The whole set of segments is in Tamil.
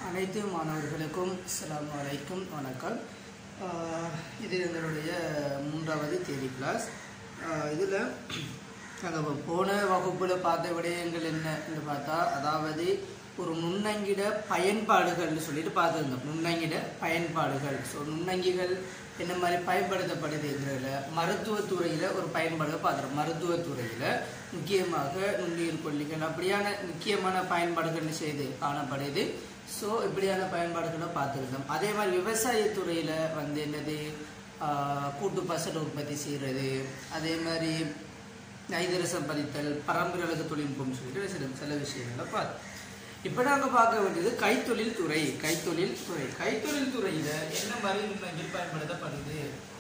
அனைத்து மாணவர்களுக்கும் அஸ்ஸலாமு அலைக்கும் வணக்கம் ஆஹ் இது எங்களுடைய மூன்றாவது தேதி கிளாஸ் இதில் நாங்கள் போன வகுப்பில் பார்த்த விடயங்கள் என்னன்னு பார்த்தா அதாவது ஒரு நுண்ணங்கிட பயன்பாடுகள்னு சொல்லிட்டு பார்த்துருந்தோம் நுண்ணங்கிட பயன்பாடுகள் ஸோ நுண்ணங்கிகள் என்ன மாதிரி பயன்படுத்தப்படுதுங்கிறதுல மருத்துவத்துறையில் ஒரு பயன்பாடுகள் பார்த்துறோம் மருத்துவத்துறையில் முக்கியமாக நுண்ணுயிர் கொல்லிகள் அப்படியான முக்கியமான பயன்பாடுகள் செய்து காணப்படுது ஸோ இப்படியான பயன்பாடுகளை பார்த்துருந்தோம் அதே மாதிரி விவசாயத்துறையில் வந்து என்னது ஆஹ் கூட்டு பசல் உற்பத்தி செய்கிறது அதே மாதிரி நைதரசம் பதித்தல் பரம்பரையலக தொழில்நுட்பம் சொல்லிட்டு சில சில விஷயங்களை பார்த்தோம் இப்போ நாங்கள் பார்க்க வேண்டியது கைத்தொழில் துறை கைத்தொழில் துறை கைத்தொழில் துறையில் என்ன மாதிரி நுண்ணங்கில் பயன்படுத்தப்படுது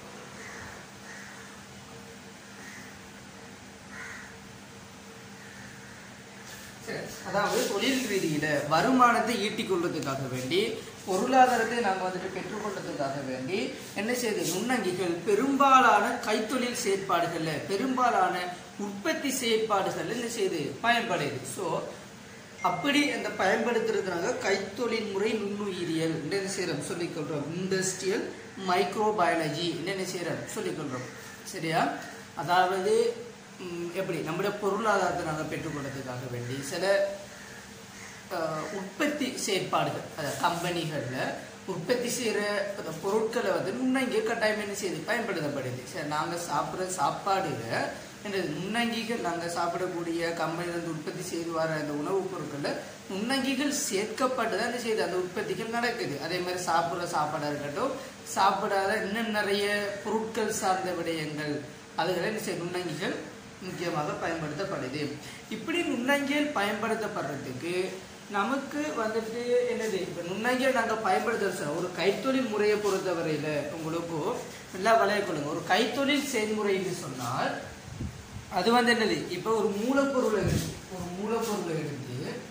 சரி. அதாவது தொழில் ரீதியில வருமானத்தை ஈட்டிக் கொள்வதற்காக வேண்டி பொருளாதாரத்தை நாங்கள் வந்துட்டு பெற்றுக்கொள்வதற்காக வேண்டி என்ன செய்யுது நுண்ணங்கிகள் பெரும்பாலான கைத்தொழில் செயற்பாடுகள்ல பெரும்பாலான உற்பத்தி செயற்பாடுகள் என்ன செய்யுது பயன்படுது ஸோ அப்படி அந்த பயன்படுத்துறதுனால கைத்தொழில் முறை நுண்ணுயிரியல் என்ன செய்யறோம் சொல்லிக்கொள்றோம் இண்டஸ்ட்ரியல் மைக்ரோபயாலஜி என்ன செய்யறோம் சொல்லிக்கொள்றோம் சரியா அதாவது ம், எப்படி நம்முடைய பொருளாதாரத்தை நாங்கள் பெற்றுக்கொள்றதுக்காக வேண்டி சில அஹ், உற்பத்தி செயற்பாடுகள் அதாவது கம்பெனிகளில் உற்பத்தி செய்கிற அந்த பொருட்களை வந்து நுண்ணங்கி கட்டாயம் என்ன செய்யுது பயன்படுத்தப்படுது சரி நாங்கள் சாப்பிட்ற சாப்பாடுல என்னது நுண்ணங்கிகள் நாங்கள் சாப்பிடக்கூடிய கம்பெனிலேருந்து உற்பத்தி செய்து வர அந்த உணவுப் பொருட்களில் நுண்ணங்கிகள் சேர்க்கப்பட்டு தான் என்ன செய்யுது அந்த உற்பத்திகள் நடக்குது அதே மாதிரி சாப்பிட்ற சாப்பாடாக இருக்கட்டும் சாப்பிடாத இன்னும் நிறைய பொருட்கள் சார்ந்த விடயங்கள் அதுகளை என்ன செய்யும் நுண்ணங்கிகள் முக்கியமாக பயன்படுத்தப்படுது இப்படி நுண்ணங்கியல் பயன்படுத்தப்படுறதுக்கு நமக்கு வந்துட்டு என்னது இப்போ நுண்ணங்கியல் நாங்கள் பயன்படுத்த ஒரு கைத்தொழில் முறையை பொறுத்தவரையில் உங்களுக்கு நல்லா வளையக்கொள்ளுங்க ஒரு கைத்தொழில் செயல்முறைன்னு சொன்னால் அது வந்து என்னது இப்போ ஒரு மூலப்பொருளை எடுத்து ஒரு மூலப்பொருளை எடுத்து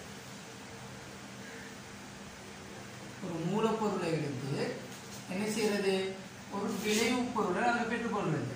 ஒரு மூலப்பொருளை எடுத்து என்ன செய்யறது ஒரு விளைவுப் பொருளை நாங்கள் பெற்றுக்கொள்றது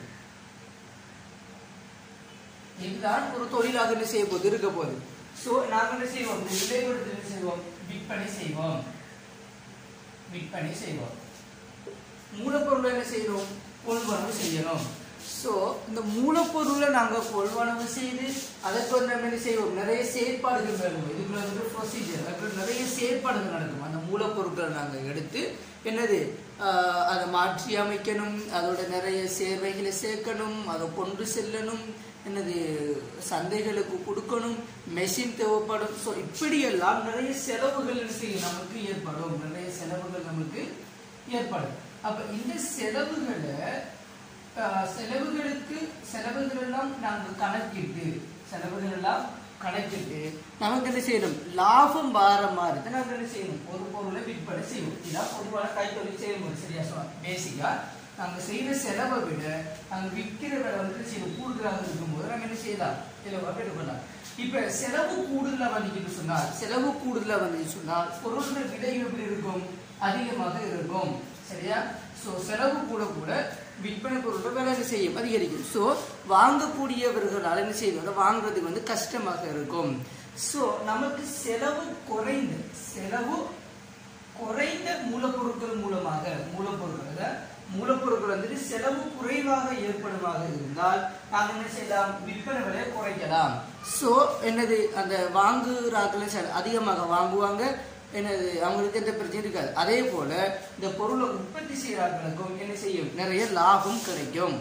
இதுதான் ஒரு தொழிலாக என்ன செய்ய போகுது இருக்க போகுது ஸோ நாங்கள் என்ன செய்வோம் இந்த விளைவுடன் என்ன செய்வோம் விற்பனை செய்வோம் விற்பனை செய்வோம் மூலப்பொருளை என்ன செய்யணும் கொள்வனவு செய்யணும் ஸோ இந்த மூலப்பொருளை நாங்கள் கொள்வனவு செய்து அதற்கு வந்து நம்ம என்ன செய்வோம் நிறைய செயற்பாடுகள் நடக்கும் இதுக்குள்ள வந்து ப்ரொசீஜர் அதுக்கு நிறைய செயற்பாடுகள் நடக்கும் அந்த மூலப்பொருட்களை நாங்கள் எடுத்து என்னது ஆஹ் அதை மாற்றி அமைக்கணும் அதோட நிறைய சேவைகளை சேர்க்கணும் அதை கொண்டு செல்லணும் என்னது சந்தைகளுக்கு கொடுக்கணும் மெஷின் தேவைப்படும் ஸோ இப்படியெல்லாம் நிறைய செலவுகள் என்ன செய்யும் நமக்கு ஏற்படும் நிறைய செலவுகள் நமக்கு ஏற்படும் அப்ப இந்த செலவுகளை ஆஹ், செலவுகளுக்கு செலவுகள் எல்லாம் நாங்கள் கணக்கிட்டு செலவுகள் எல்லாம் கணக்கிட்டு நமக்கு என்ன செய்யணும் லாபம் வார மாதிரி நாங்கள் என்ன செய்யணும் ஒரு பொருளை விற்பனை செய்வோம் இதான் பொதுவான கைத்தொழில் செயல்முறை சரியா சொல்லுவாங்க பேசிக்கா நாங்கள் செய்யற செலவை விட நாங்கள் விற்கிற விலை வந்து செய்யணும் கூடுதலாக இருக்கும்போது நம்ம என்ன செய்யலாம் செலவாக பெற்றுக்கொள்ளலாம் இப்ப செலவு கூடுதலா வந்துச்சுன்னு சொன்னால் செலவு கூடுதலா வந்துச்சு சொன்னால் பொருள்கள் விலை எப்படி இருக்கும் அதிகமாக இருக்கும் சரியா சோ செலவு கூட கூட விற்பனை பொருட்கள் விலை என்ன செய்யும் அதிகரிக்கும் சோ வாங்கக்கூடியவர்களால் என்ன செய்யும் அதை வாங்குறதுக்கு வந்து கஷ்டமாக இருக்கும் சோ நமக்கு செலவு குறைந்து செலவு குறைந்த மூலப்பொருட்கள் மூலமாக மூலப்பொருட்கள் அதாவது மூலப்பொருட்கள் வந்துட்டு செலவு குறைவாக ஏற்படுமாக இருந்தால் நாங்கள் என்ன செய்யலாம் விற்பனை விலையை குறைக்கலாம் ஸோ என்னது அந்த வாங்குறாக்கள் சில அதிகமாக வாங்குவாங்க என்னது அவங்களுக்கு எந்த பிரச்சனையும் இருக்காது அதே போல இந்த பொருளை உற்பத்தி செய்கிறார்களுக்கும் என்ன செய்யும் நிறைய லாபம் கிடைக்கும்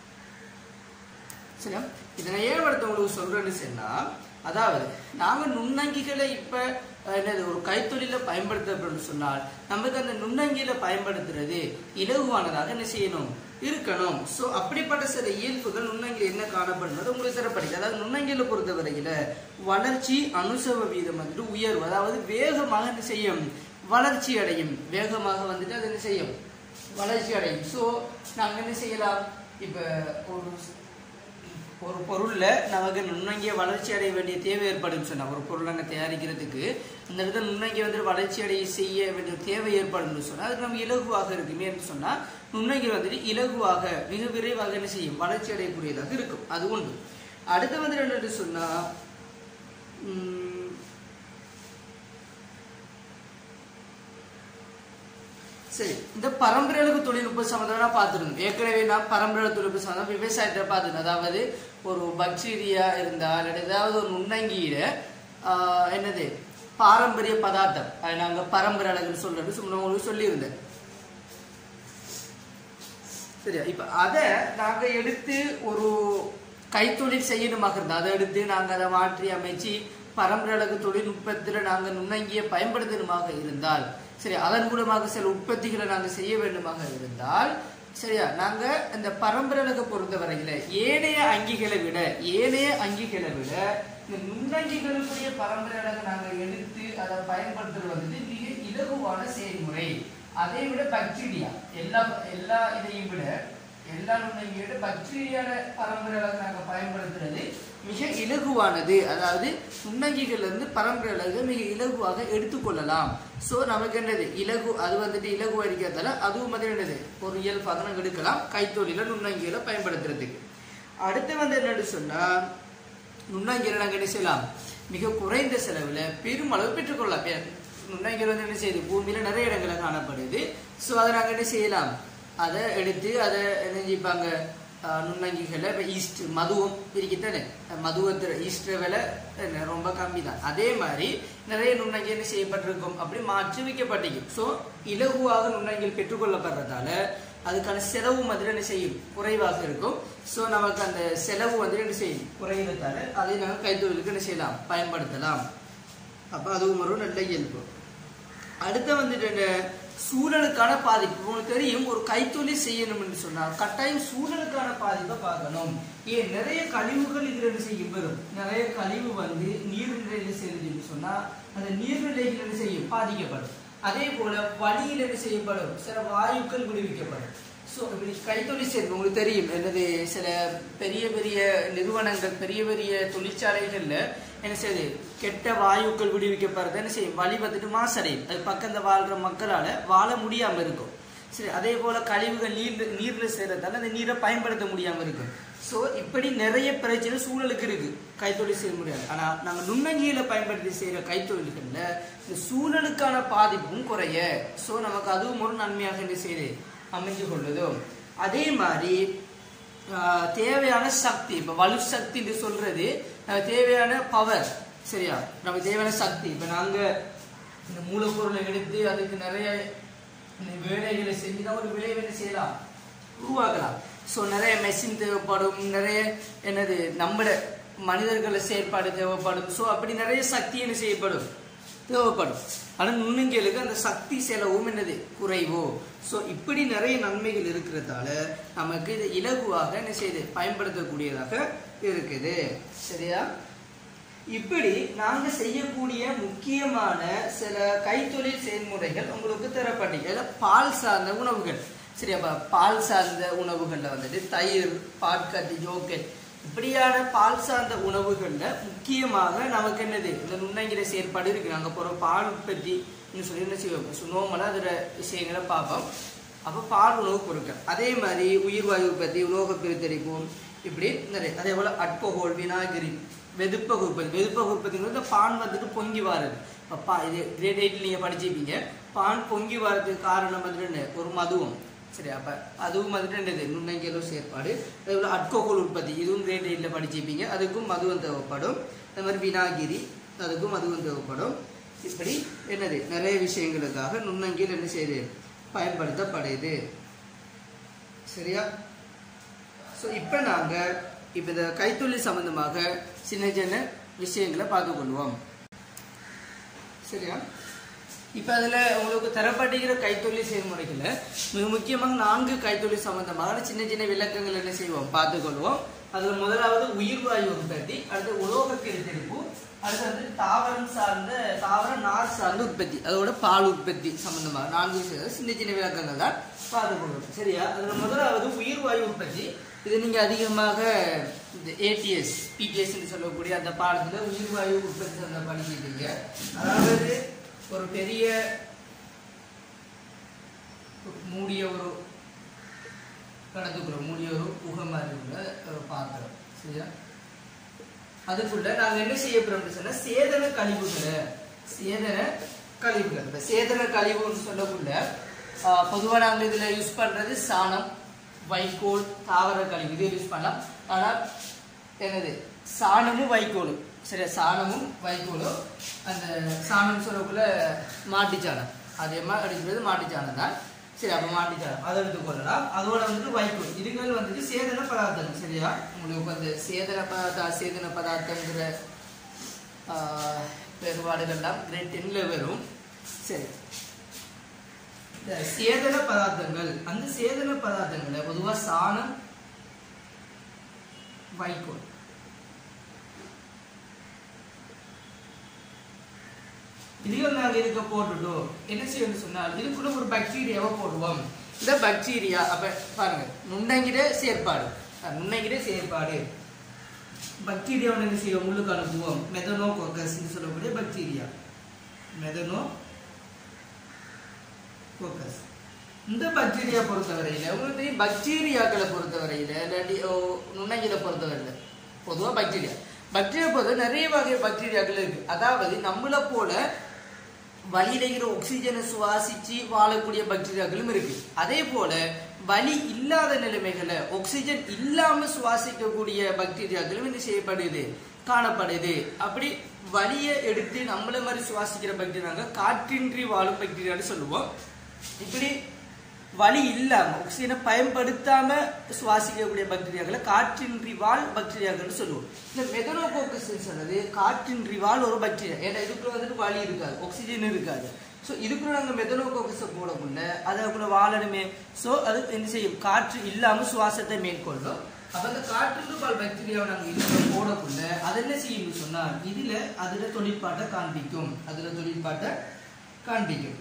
சரியா இதனை ஏன் அடுத்தவங்களுக்கு சொல்றேன்னு சொன்னா அதாவது நாங்க நுண்ணங்கிகளை இப்ப அஹ், என்னது ஒரு கைத்தொழில பயன்படுத்தப்படும் சொன்னால் நமக்கு அந்த நுண்ணங்கில பயன்படுத்துறது இலகுவானதாக என்ன செய்யணும் இருக்கணும் சோ அப்படிப்பட்ட சில இயல்புகள் நுண்ணங்கில என்ன காணப்படுறது உங்களுக்கு தரப்படுது அதாவது நுண்ணங்கில பொறுத்தவரையில வளர்ச்சி அனுசவ வீதம் வந்துட்டு உயர்வு அதாவது வேகமாக என்ன செய்யும் வளர்ச்சி அடையும் வேகமாக வந்துட்டு அது என்ன செய்யும் வளர்ச்சி அடையும் ஸோ நாங்கள் என்ன செய்யலாம் இப்போ ஒரு ஒரு பொருள்ல நமக்கு நுண்ணங்கிய வளர்ச்சி அடைய வேண்டிய தேவை ஏற்படும் சொன்னா ஒரு பொருளை நாங்கள் தயாரிக்கிறதுக்கு அந்த இடத்துல நுண்ணங்கிய வந்து வளர்ச்சி அடைய செய்ய வேண்டிய தேவை ஏற்படும் சொன்னா அதுக்கு நம்ம இலகுவாக இருக்குமே என்று சொன்னா நுண்ணங்கி வந்துட்டு இலகுவாக மிக விரைவாக என்ன செய்யும் வளர்ச்சி அடையக்கூடியதாக இருக்கும் அது உண்டு அடுத்து வந்து என்னன்னு சொன்னா உம், சரி இந்த பரம்பரையளவு தொழில்நுட்ப சம்மந்தம் பார்த்துருந்தோம் ஏற்கனவே நான் பரம்பரை தொழில்நுட்ப சம்மந்தம் விவசாயத்தை பார்த்துருந்தோம் அதாவது ஒரு பக்டீரியா இருந்தால் அல்லது ஏதாவது ஒரு நுண்ணங்கியில ஆஹ், என்னது பாரம்பரிய பதார்த்தம் அது நாங்கள் பரம்பரை அழகுன்னு சொல்றது சும்மா உங்களுக்கு சொல்லியிருந்தேன் சரியா இப்ப அதை நாங்க எடுத்து ஒரு கைத்தொழில் செய்யணுமாக இருந்தா அதை எடுத்து நாங்க அதை மாற்றி அமைச்சு பரம்பரை அழகு தொழில்நுட்பத்துல நாங்க நுண்ணங்கிய பயன்படுத்தணுமாக இருந்தால் சரி அதன் மூலமாக சில உற்பத்திகளை நாங்க செய்ய வேண்டுமாக இருந்தால் சரியா நாங்க இந்த பரம்பரை அழகை பொறுத்தவரையில ஏனைய அங்கிகளை விட ஏனைய அங்கிகளை விட இந்த நுண்ணங்கிகளுக்குரிய பரம்பரை அழகை நாங்க எடுத்து அதை பயன்படுத்துறது வந்துட்டு மிக இலகுவான செயல்முறை அதை விட பாக்டீரியா எல்லா எல்லா இதையும் விட எல்லா நுண்ணுயிரை விட பாக்டீரியால பரம்பரை அழகு நாங்க பயன்படுத்துறது மிக இலகுவானது அதாவது நுண்ணங்கிகள் இருந்து பரம்பரை அழகு மிக இலகுவாக எடுத்துக்கொள்ளலாம் சோ நமக்கு என்னது இலகு அது வந்துட்டு இலகுவா இருக்கிறதால அதுவும் வந்து என்னது ஒரு இயல்பாக நாங்க எடுக்கலாம் கைத்தொழில நுண்ணங்கிகளை பயன்படுத்துறதுக்கு அடுத்து வந்து என்னன்னு சொன்னா நுண்ணங்கிகளை நாங்கள் என்ன செய்யலாம் மிக குறைந்த செலவில் பெருமளவு பெற்றுக்கொள்ளலாம் பே- நுண்ணங்கிகள் வந்து என்ன செய்யுது பூமியில நிறைய இடங்களை காணப்படுது ஸோ அதை நாங்கள் என்ன செய்யலாம் அதை எடுத்து அதை என்ன செய்ப்பாங்க ஆஹ், நுண்ணங்கிகளை இப்போ ஈஸ்ட் மதுவம் இருக்குத்தானே மதுவத்தில் ஈஸ்ட் விலை என்ன ரொம்ப கம்மி தான் அதே மாதிரி நிறைய நுண்ணங்கி என்ன செய்யப்பட்டிருக்கும் அப்படி மாற்றி வைக்கப்பட்டிருக்கும் ஸோ இலகுவாக நுண்ணங்கிகள் பெற்றுக்கொள்ளப்படுறதால அதுக்கான செலவு மாதிரி என்ன செய்யும் குறைவாக இருக்கும் ஸோ நமக்கு அந்த செலவு வந்து என்ன செய்யும் குறைகிறதால அதை நாங்கள் கைத்தொழிலுக்கு என்ன செய்யலாம் பயன்படுத்தலாம் அப்போ அதுவும் ஒரு நல்ல இயல்பு அடுத்து வந்துட்டு என்ன சூழலுக்கான பாதிப்பு உங்களுக்கு தெரியும் ஒரு கைத்தொழில் செய்யணும் என்று சொன்னால் கட்டாயம் சூழலுக்கான பாதிப்பை பார்க்கணும் ஏன் நிறைய கழிவுகள் இதுல என்ன செய்யும் வரும் நிறைய கழிவு வந்து நீர்நிலையில சேருதுன்னு சொன்னா அந்த நீர்நிலைகள் என்ன செய்யும் பாதிக்கப்படும் அதே போல வழியில் என்ன செய்யப்படும் சில வாயுக்கள் விடுவிக்கப்படும் ஸோ இப்படி கைத்தொழில் செய்வது உங்களுக்கு தெரியும் என்னது சில பெரிய பெரிய நிறுவனங்கள் பெரிய பெரிய தொழிற்சாலைகள்ல என்ன செய்யுது கெட்ட வாயுக்கள் விடுவிக்கப்படுறது என்ன செய்யும் வழி வந்துட்டு மாசடையும் அது பக்கத்துல வாழ்ற மக்களால வாழ முடியாம இருக்கும் சரி அதே போல கழிவுகள் நீர் நீர்ல சேர்றதால அந்த நீரை பயன்படுத்த முடியாம இருக்கும் ஸோ இப்படி நிறைய பிரச்சனை சூழலுக்கு இருக்கு கைத்தொழில் செய்ய முடியாது ஆனா நாங்க நுண்ணங்கியில பயன்படுத்தி செய்யற கைத்தொழில்கள்ல இந்த சூழலுக்கான பாதிப்பும் குறைய ஸோ நமக்கு அதுவும் ஒரு நன்மையாக என்ன செய்யுது அமைஞ்சு கொள்ளுதோ அதே மாதிரி ஆஹ், தேவையான சக்தி இப்ப வலு சக்தின்னு சொல்றது நமக்கு தேவையான பவர் சரியா நமக்கு தேவையான சக்தி இப்ப நாங்க இந்த மூலப்பொருளை எடுத்து அதுக்கு நிறைய இந்த வேலைகளை செஞ்சு தான் ஒரு விளைவை என்ன செய்யலாம் உருவாக்கலாம் ஸோ நிறைய மெஷின் தேவைப்படும் நிறைய என்னது நம்மட மனிதர்களை செயற்பாடு தேவைப்படும் ஸோ அப்படி நிறைய சக்தி என்ன செய்யப்படும் தேவைப்படும் ஆனால் நுண்ணுங்கிகளுக்கு அந்த சக்தி செலவும் என்னது குறைவோ ஸோ இப்படி நிறைய நன்மைகள் இருக்கிறதால நமக்கு இது இலகுவாக என்ன செய்யுது பயன்படுத்தக்கூடியதாக இருக்குது சரியா இப்படி நாங்க செய்யக்கூடிய முக்கியமான சில கைத்தொழில் செயல்முறைகள் உங்களுக்கு தரப்பட்டீங்க இதுல பால் சார்ந்த உணவுகள் சரி அப்ப பால் சார்ந்த உணவுகள்ல வந்துட்டு தயிர் பாட்கட்டி ஜோக்கெட் இப்படியான பால் சார்ந்த உணவுகள்ல முக்கியமாக நமக்கு என்னது இந்த நுண்ணங்கிற செயற்பாடு இருக்கு நாங்க போற பால் உற்பத்தி சொல்லி என்ன செய்வோம் நோமலா அதோட விஷயங்களை பார்ப்போம் அப்போ பால் உணவு பொருட்கள் அதே மாதிரி உயிர்வாயு உற்பத்தி உலோக பிரித்தெரிப்பு இப்படி நிறைய அதே போல அட்பகோல் வினாகிரி வெதுப்பக உற்பத்தி வெதுப்பக உற்பத்திங்கிறது இந்த பான் வந்துட்டு பொங்கி வாருது இப்போ பா இது கிரேட் எயிட்டில் நீங்கள் படிச்சிருப்பீங்க பான் பொங்கி வாரதுக்கு காரணம் வந்துட்டு என்ன? ஒரு மதுவம் சரி அப்போ அதுவும் வந்துட்டு என்னது நுண்ணங்கியலும் செயற்பாடு அதே போல் அட்கோகோல் உற்பத்தி இதுவும் கிரேட் எயிட்டில் படிச்சிருப்பீங்க அதுக்கும் மதுவம் தேவைப்படும் அதே மாதிரி வினாகிரி அதுக்கும் மதுவம் தேவைப்படும் இப்படி என்னது நிறைய விஷயங்களுக்காக நுண்ணங்கியல் என்ன செய்யுது பயன்படுத்தப்படுது சரியா ஸோ இப்போ நாங்கள் இப்போ இந்த கைத்தொழில் சம்பந்தமாக சின்ன சின்ன விஷயங்களை பார்த்து கொள்வோம் சரியா இப்போ அதில் உங்களுக்கு தரப்பட்டுகிற கைத்தொழில் செயல்முறைகளில் மிக முக்கியமாக நான்கு கைத்தொழில் சம்பந்தமாக சின்ன சின்ன விளக்கங்கள் என்ன செய்வோம் பார்த்துக்கொள்வோம் அதில் முதலாவது உயிர்வாயு உற்பத்தி அடுத்து உலோக கிருத்தெடுப்பு அடுத்து வந்து தாவரம் சார்ந்த தாவர நார் சார்ந்த உற்பத்தி அதோட பால் உற்பத்தி சம்பந்தமாக நான்கு விஷயம் சின்ன சின்ன விளக்கங்கள் தான் பார்த்துக்கொள்வோம் சரியா அதில் முதலாவது உயிர்வாயு உற்பத்தி இது நீங்கள் அதிகமாக இந்த ஏடிஎஸ் பிடிஎஸ்ன்னு சொல்லக்கூடிய அந்த பாடத்தில் உயிர்வாயு உற்பத்தி சார்ந்த படிச்சிருக்கீங்க அதாவது ஒரு பெரிய மூடிய ஒரு கடத்துக்குள்ள மூடிய ஒரு புகை மாதிரி உள்ள ஒரு பாத்திரம் சரியா அதுக்குள்ள நாங்க என்ன செய்ய போறோம்னு சொன்னா சேதன கழிவுகளை சேதன கழிவுகள் இந்த சேதன கழிவுன்னு சொல்லக்குள்ள பொதுவாக நாங்கள் இதில் யூஸ் பண்ணுறது சாணம் வைக்கோல் தாவர கழிவு இது யூஸ் பண்ணலாம் ஆனால் என்னது சாணமும் வைக்கோலும் சரியா சாணமும் வைக்கோலும் அந்த சாணம் சொல்லக்குள்ள மாட்டுச்சாணம் அதிகமாக எடுக்கிறது மாட்டுச்சாணம் தான் சரி அப்போ மாட்டுச்சாணம் அதை எடுத்துக்கொள்ளலாம் அதோட வந்துட்டு வைக்கோல் இதுகள் வந்துட்டு சேதன பதார்த்தம் சரியா உங்களுக்கு அந்த சேதன பதார்த்த சேதன பதார்த்தங்கிற ஆஹ், வேறுபாடுகள்லாம் கிரேட் டென்ல வரும் சரி இந்த சேதன பதார்த்தங்கள் அந்த சேதன பதார்த்தங்களை பொதுவா சாணம் வைக்கோல் இதுகள் நாங்கள் இதுக்கு போட்டுட்டோம் என்ன செய்யணும்னு சொன்னால் இதுக்குள்ள ஒரு பாக்டீரியாவை போடுவோம் இந்த பாக்டீரியா அப்ப பாருங்க நுண்ணங்கிற செயற்பாடு அஹ், நுண்ணங்கிற செயற்பாடு பாக்டீரியாவை என்ன செய்வோம் உள்ளுக்கு அனுப்புவோம் மெதனோ கோக்கஸ்ன்னு சொல்லக்கூடிய பாக்டீரியா மெதனோ கோக்கஸ் இந்த பாக்டீரியா பொறுத்தவரையில உங்களுக்கு தெரியும் பாக்டீரியாக்களை பொறுத்தவரையில இல்லாட்டி ஓ, நுண்ணங்கில பொறுத்தவரையில பொதுவா பாக்டீரியா பாக்டீரியா பொறுத்த நிறைய வகை பாக்டீரியாக்கள் இருக்கு அதாவது நம்மள போல வலியில இருக்கிற ஆக்சிஜனை சுவாசிச்சு வாழக்கூடிய பாக்டீரியாக்களும் இருக்கு அதே போல வலி இல்லாத நிலைமைகளை ஆக்சிஜன் இல்லாம சுவாசிக்கக்கூடிய பாக்டீரியாக்களும் என்ன செய்யப்படுது காணப்படுது அப்படி வலியை எடுத்து நம்மள மாதிரி சுவாசிக்கிற பாக்டீரியாங்க காற்றின்றி வாழும் பாக்டீரியான்னு சொல்லுவோம் இப்படி வலி இல்லாம ஆக்சிஜனை பயன்படுத்தாம சுவாசிக்கக்கூடிய பாக்டீரியாக்களை காற்றின்றி வாழ் பாக்டீரியாக்கள்னு சொல்லுவோம் இந்த மெதனோகோக்கஸ் சொன்னது காற்றின்றி வாழ் ஒரு பாக்டீரியா ஏன்னா இதுக்குள்ள வந்துட்டு வலி இருக்காது ஆக்சிஜன் இருக்காது ஸோ இதுக்குள்ள நாங்கள் மெதனோகோக்கஸை போடக்குள்ள அது அதுக்குள்ள வாழணுமே ஸோ அது என்ன செய்யும் காற்று இல்லாம சுவாசத்தை மேற்கொள்ளும் அப்ப அந்த காற்றின்று வாழ் பாக்டீரியாவை நாங்கள் இதுக்குள்ள போடக்குள்ள அது என்ன செய்யும்னு சொன்னால் இதுல அதுல தொழிற்பாட்டை காண்பிக்கும் அதுல தொழிற்பாட்டை காண்பிக்கும்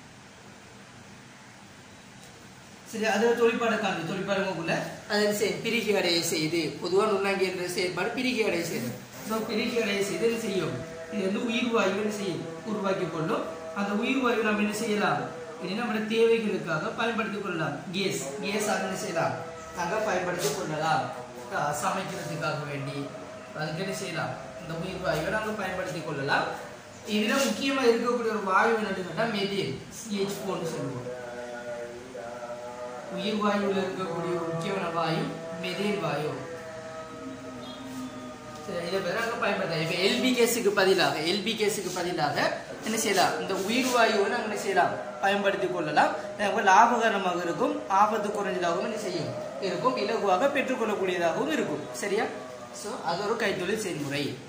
சரி அது தொழிற்பாடு காண்பி தொழிற்பாடு போக்குள்ள அதில் செய் பிரிகை அடைய செய்து பொதுவாக நுண்ணாங்கி என்ற செயற்பாடு பிரிகை அடைய செய்து ஸோ பிரிகை அடைய செய்து என்ன செய்யும் இது வந்து உயிர் வாயு என்ன செய்யும் உருவாக்கி கொள்ளும் அந்த உயிர் வாயு நம்ம என்ன செய்யலாம் இது நம்முடைய தேவைகளுக்காக பயன்படுத்திக் கொள்ளலாம் கேஸ் கேஸாக என்ன செய்யலாம் நாங்கள் பயன்படுத்திக் கொள்ளலாம் அஹ் சமைக்கிறதுக்காக வேண்டி அதுக்கு என்ன செய்யலாம் இந்த உயிர் வாயுவை நாங்கள் பயன்படுத்திக் கொள்ளலாம் இதில் முக்கியமாக இருக்கக்கூடிய ஒரு வாயு என்னன்னு மெதேன் சிஹெச் ஃபோர்னு சொல்லுவோம் உயிர் வாயுவில் இருக்கக்கூடிய ஒரு முக்கியமான வாயு மெதேன் வாயு சரி, இதை பேர் அங்கே பயன்படுத்தலாம் இப்போ எல்பி கேஸுக்கு பதிலாக எல்பி கேஸுக்கு பதிலாக என்ன செய்யலாம் இந்த உயிர் வாயுவை நாங்கள் என்ன செய்யலாம் பயன்படுத்திக் கொள்ளலாம் நமக்கு லாபகரமாக இருக்கும் ஆபத்து குறைஞ்சதாகவும் என்ன செய்யும் இருக்கும் இலகுவாக பெற்றுக்கொள்ளக்கூடியதாகவும் இருக்கும் சரியா ஸோ அது ஒரு கைத்தொழில் செயல்முறை